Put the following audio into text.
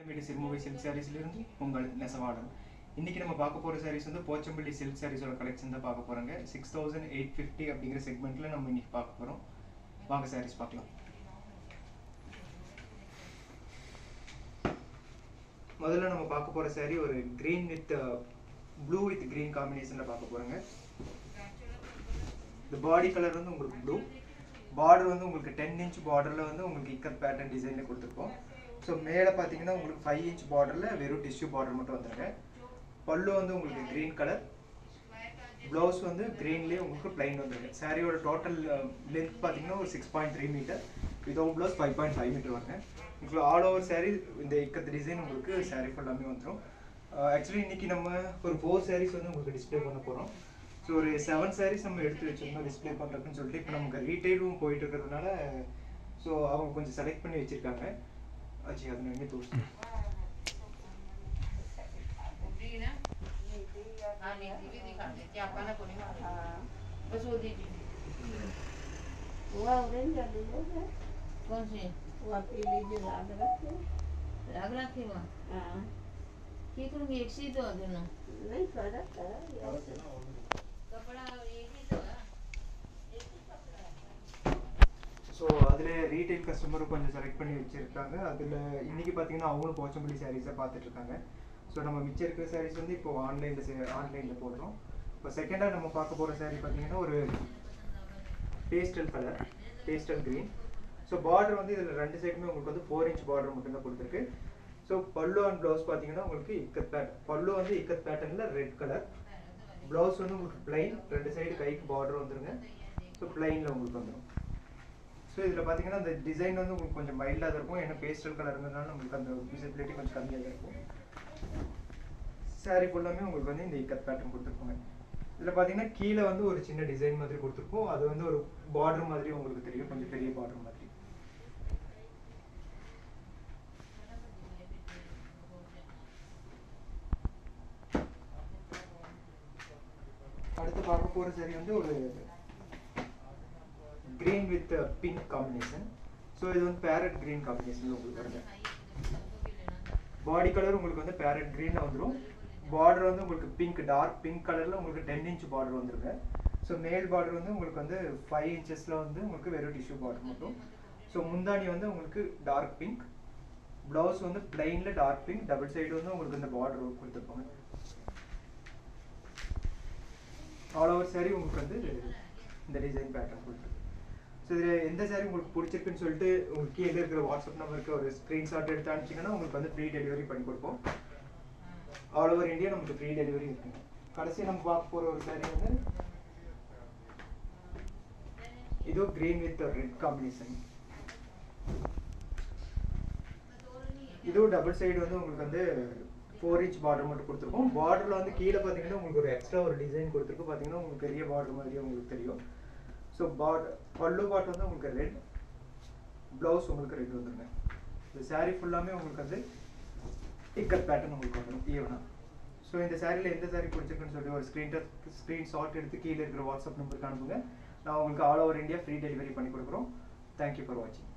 வீடு சிறுமுகை சில்க் சாரீஸ்லேருந்து உங்கள் நெசவாளன் இன்னைக்கு நம்ம பார்க்க போகிற சாரீஸ் வந்து போச்சம்பள்ளி சில்க் சாரீஸோட கலெக்ஷன் தான் பார்க்க போகிறாங்க சிக்ஸ் தௌசண்ட் எயிட் ஃபிஃப்டி அப்படிங்கிற செக்மெண்ட்டில் நம்ம இன்னைக்கு பார்க்க போகிறோம் வாங்க சாரீஸ் பார்க்கலாம் முதல்ல நம்ம பார்க்க போகிற saree ஒரு green with blue with green காம்பினேஷனில் பார்க்க போகிறோங்க இந்த பாடி கலர் வந்து உங்களுக்கு ப்ளூ பார்டர் வந்து உங்களுக்கு டென் இன்ச் பார்டரில் வந்து உங்களுக்கு இக்கத் பேட்டர்ன் டிசைனில் கொடுத்துருக்கோம் ஸோ மேலே பார்த்தீங்கன்னா உங்களுக்கு ஃபைவ் இன்ச் பார்டரில் வெறும் டிஷ்யூ பார்டர் மட்டும் வந்துருங்க பல்லு வந்து உங்களுக்கு க்ரீன் கலர் ப்ளவுஸ் வந்து க்ரீன்லேயே உங்களுக்கு பிளைன் வந்துருக்கு சாரியோட டோட்டல் லென்த் பார்த்தீங்கன்னா ஒரு six point three meter without blouse five point five meter வருங்க உங்களுக்கு ஆல் ஓவர் saree இந்த இக்கத்து டிசைன் உங்களுக்கு saree ஃபுல்லாமே வந்துடும் ஆக்சுவலி இன்னைக்கு நம்ம ஒரு ஃபோர் sarees வந்து உங்களுக்கு டிஸ்ப்ளே பண்ண போகிறோம் ஸோ ஒரு செவன் sarees நம்ம எடுத்து வச்சிருந்தோம் டிஸ்ப்ளே பண்ணுறதுன்னு சொல்லிட்டு இப்போ நமக்கு ரீட்டைலும் போயிட்டு இருக்கிறதுனால ஸோ அவங்க கொஞ்சம் செலக்ட் பண்ணி வச்சிருக்காங்க ஆச்சு அது நான் தோசை उठी ना हाँ नीति भी दिखा देती आपका ना कोनी बस वो दीजिए हुआ ऑरेंज वाली है कौन सी हुआ पीली जो लाल रखे राग रखी हुआ हाँ की करूँगी एक सी तो दोनों नहीं फर्क है ये कपड़ा एक ही तो है एक ही कपड़ा है ஸோ அதில் ரீட்டைல் கஸ்டமரும் கொஞ்சம் செலக்ட் பண்ணி வச்சுருக்காங்க அதில் இன்னைக்கு பார்த்தீங்கன்னா அவங்களும் போச்சம்பள்ளி சாரீஸை பார்த்துட்டு இருக்காங்க ஸோ நம்ம மிச்சம் இருக்கிற சாரீஸ் வந்து இப்போ ஆன்லைனில் ஆன்லைனில் போடுறோம் இப்போ செகண்டாக நம்ம பார்க்க போகிற saree பார்த்தீங்கன்னா ஒரு pastel colour pastel green so border வந்து இதில் ரெண்டு சைடுமே உங்களுக்கு வந்து ஃபோர் இன்ச் பார்டர் மட்டும்தான் கொடுத்துருக்கு ஸோ பல்லு அண்ட் ப்ளவுஸ் பார்த்தீங்கன்னா உங்களுக்கு இக்கத் பேட்டர்ன் பல்லு வந்து இக்கத் பேட்டர்னில் ரெட் கலர் ப்ளவுஸ் வந்து உங்களுக்கு பிளைன் ரெண்டு சைடு கைக்கு பார்டர் வந்துருங்க ஸோ பிளைனில் உங்களுக்கு வந்துடும் ஸோ இதில் பார்த்தீங்கன்னா அந்த டிசைன் வந்து உங்களுக்கு கொஞ்சம் மைல்டாக தான் இருக்கும் ஏன்னா பேஸ்டல் கலருங்கிறதுனால உங்களுக்கு அந்த விசிபிலிட்டி கொஞ்சம் கம்மியாக தான் இருக்கும் சாரி ஃபுல்லாமே உங்களுக்கு வந்து இந்த இக்கத் பேட்டர்ன் கொடுத்துருப்பாங்க இதில் பார்த்தீங்கன்னா கீழே வந்து ஒரு சின்ன டிசைன் மாதிரி கொடுத்துருப்போம் அது வந்து ஒரு பார்டர் மாதிரி உங்களுக்கு தெரியும் கொஞ்சம் பெரிய பார்டர் மாதிரி அடுத்து பார்க்க போகிற சரி வந்து ஒரு green with pink combination so இது வந்து பேரட் கிரீன் காம்பினேஷன் உங்களுக்கு வருது பாடி கலர் உங்களுக்கு வந்து பேரட் கிரீனில் வந்துடும் பார்டர் வந்து உங்களுக்கு பிங்க் டார்க் பிங்க் கலரில் உங்களுக்கு டென் இன்ச் பார்டர் வந்துருங்க ஸோ மேல் பார்டர் வந்து உங்களுக்கு வந்து ஃபைவ் இன்ச்சஸில் வந்து உங்களுக்கு வெறும் டிஷ்யூ பார்டர் மட்டும் ஸோ முந்தானி வந்து உங்களுக்கு டார்க் பிங்க் ப்ளவுஸ் வந்து பிளைனில் டார்க் பிங்க் டபுள் சைடு வந்து உங்களுக்கு இந்த பார்டர் கொடுத்துருப்பாங்க ஆல் ஓவர் saree உங்களுக்கு வந்து இந்த டிசைன் பேட்டர்ன் கொடுத்துருக்கு ஸோ இதில் எந்த saree உங்களுக்கு பிடிச்சிருக்குன்னு சொல்லிட்டு உங்களுக்கு கீழே இருக்கிற வாட்ஸ்அப் நம்பருக்கு ஒரு ஸ்க்ரீன்ஷாட் எடுத்து அனுப்பிச்சிங்கன்னா உங்களுக்கு வந்து ஃப்ரீ டெலிவரி பண்ணி கொடுப்போம் ஆல் ஓவர் இந்தியா நமக்கு ஃப்ரீ டெலிவரி இருக்குங்க கடைசி நம்ம பார்க்க போகிற ஒரு saree வந்து இது கிரீன் வித் ரெட் காம்பினேஷன் இதுவும் டபுள் சைடு வந்து உங்களுக்கு வந்து ஃபோர் இன்ச் பார்டர் மட்டும் கொடுத்துருக்கோம் பார்டரில் வந்து கீழே பார்த்தீங்கன்னா உங்களுக்கு ஒரு எக்ஸ்ட்ரா ஒரு டிசைன் கொடுத்துருக்கு பார்த்தீங்கன்னா உங்களுக்கு பெரிய பார்டர் மாதிரியே உங்களுக்கு தெரியும் ஸோ பார்டர் பல்லு பார்ட் வந்து உங்களுக்கு ரெட் ப்ளவுஸ் உங்களுக்கு ரெட் வந்துருங்க இந்த saree ஃபுல்லாமே உங்களுக்கு வந்து இக்கத் பேட்டர்ன் உங்களுக்கு வந்துடும் ஈவனாக ஸோ இந்த சாரியில் எந்த saree பிடிச்சிருக்குன்னு சொல்லி ஒரு ஸ்க்ரீன் ஸ்க்ரீன் ஷாட் எடுத்து கீழே இருக்கிற வாட்ஸ்அப் நம்பருக்கு அனுப்புங்க நான் உங்களுக்கு all over India free delivery பண்ணி கொடுக்குறோம் தேங்க்யூ ஃபார் வாட்சிங்